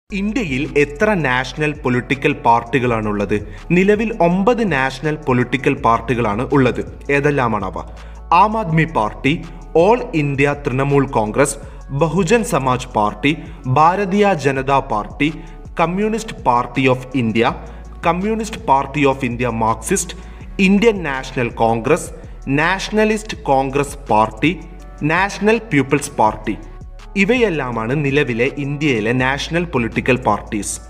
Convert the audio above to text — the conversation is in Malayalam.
ഇന്ത്യയിൽ എത്ര നാഷണൽ പൊളിറ്റിക്കൽ പാർട്ടികളാണുള്ളത് നിലവിൽ ഒമ്പത് നാഷണൽ പൊളിറ്റിക്കൽ പാർട്ടികളാണ് ഉള്ളത് ഏതെല്ലാമാണ് അവ Aam Aadmi Party All India Trinamool Congress Bahujan Samaj Party Bharatiya Janata Party Communist Party of India Communist Party of India Marxist Indian National Congress Nationalist Congress Party National People's Party ഇവയെല്ലാമാണ് നിലവിലെ ഇന്ത്യയിലെ നാഷണൽ പൊളിറ്റിക്കൽ പാർട്ടീസ്